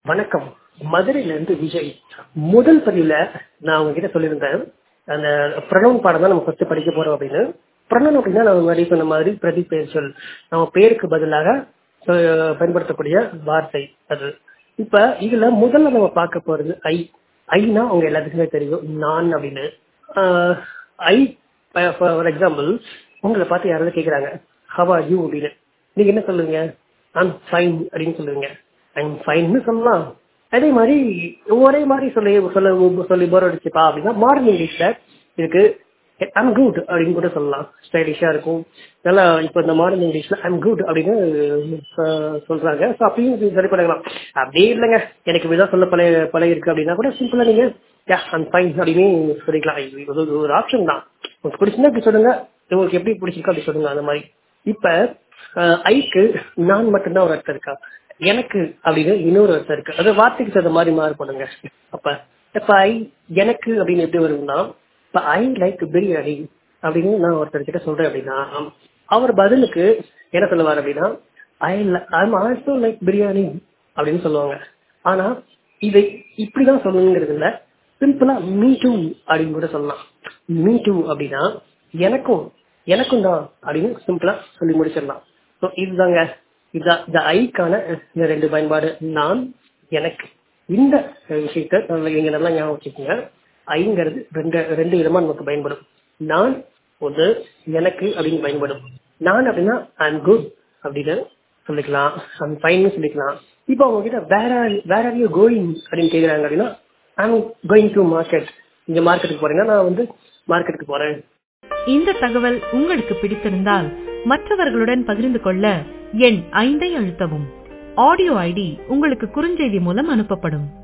வணக்கம் மதுரையில இருந்து விஜய் முதல் பதிவுல நான் உங்ககிட்ட சொல்லியிருந்தேன் அந்த பிரணவன் பாடம் தான் நம்ம ஃபர்ஸ்ட் படிக்க போறோம் அப்படின்னு பிரணவன் அப்படின்னா நம்ம முன்னாடி சொன்ன மாதிரி பிரதி பெயர் சொல் நம்ம பேருக்கு பதிலாக சொ- பயன்படுத்தக்கூடிய வார்த்தை அது இப்ப இதுல முதல்ல நம்ம பார்க்க போறது ஐ ஐனா உங்க எல்லாத்துக்குமே தெரியும் நான் அப்படின்னு ஆஹ், ஐ ஃபார் எக்ஸாம்பிள் உங்களை பார்த்து யாராவது கேக்குறாங்க ஹவ் ஆர் யூ அப்படின்னு நீங்க என்ன சொல்லுவீங்க ஐம் ஃபைன் அப்படின்னு சொல்லுவீங்க ஐம் ஃபைன்னு சொல்லலாம் அதே மாதிரி ஒரே மாதிரி சொல்லி சொல்ல சொல்லி போர் அடிச்சுப்பா அப்படின்னா மாடர்ன் இங்கிலீஷ்ல இதுக்கு ஐம் குட் அப்படின்னு கூட சொல்லலாம் ஸ்டைலிஷா இருக்கும் நல்லா இப்போ இந்த மாடர்ன் இங்கிலீஷ்ல ஐம் குட் அப்படின்னு சொ- சொல்றாங்க ஸோ அப்பயும் இது சரி பண்ணலாம் அப்படியே இல்லைங்க எனக்கு இப்படிதான் சொல்ல பழைய பழைய இருக்கு அப்படின்னா கூட சிம்பிளா நீங்க யா ஐம் ஃபைன் அப்படின்னு சொல்லிக்கலாம் இது இது ஒரு- ஒரு ஆப்ஷன் தான் உங்களுக்கு பிடிச்சிருந்தா இப்படி சொல்லுங்க உங்களுக்கு எப்படி பிடிச்சிருக்கோ அப்படி சொல்லுங்க அந்த மாதிரி இப்ப அஹ், ஐக்கு நான் மட்டும்தான் ஒரு அர்த்தம் இருக்கா எனக்கு அப்படின்னு இன்னொரு அர்த்தம் இருக்கு அது வார்த்தைக்கு தகுந்த மாதிரி மாறுபடுங்க அப்ப இப்ப ஐ எனக்கு அப்படின்னு எப்படி வரும்னா இப்ப ஐ லைக் பிரியாணி அப்படின்னு நான் ஒருத்தர் கிட்ட சொல்றேன் அப்படின்னா அவர் பதிலுக்கு என்ன சொல்லுவார் அப்படின்னா I I'm also like biryani அப்படின்னு சொல்லுவாங்க ஆனா இதை இப்படிதான் சொல்லணுங்கிறது இல்ல சிம்பிளா மீ டூ அப்படின்னு கூட சொல்லலாம் மீ டூ அப்படின்னா எனக்கும் எனக்கும் தான் அப்படின்னு சிம்பிளா சொல்லி முடிச்சிடலாம் ஸோ இதுதாங்க இதுதான் இந்த ஐக்கான இந்த ரெண்டு பயன்பாடு நான் எனக்கு இந்த விஷயத்த நம்ம நீங்க நல்லா ஞாபகம் வச்சுக்கோங்க ஐங்கிறது ரெண்டு ரெண்டு விதமா நமக்கு பயன்படும் நான் ஒன்று எனக்கு அப்படின்னு பயன்படும் நான் அப்படின்னா ஐம் குட் அப்படின்னு சொல்லிக்கலாம் ஐம் ஃபைன்னு சொல்லிக்கலாம் இப்போ அவங்க கிட்ட வேற வேற யூ கோயிங் அப்படின்னு கேக்குறாங்க அப்படின்னா ஐம் கோயிங் டு மார்க்கெட் இங்க மார்க்கெட்டுக்கு போறீங்கன்னா நான் வந்து மார்க்கெட்டுக்கு போறேன் இந்த தகவல் உங்களுக்கு பிடித்திருந்தால் மற்றவர்களுடன் பகிர்ந்து கொள்ள எண் ஐந்தை அழுத்தவும் ஆடியோ ஐடி உங்களுக்கு குறுஞ்செய்தி மூலம் அனுப்பப்படும்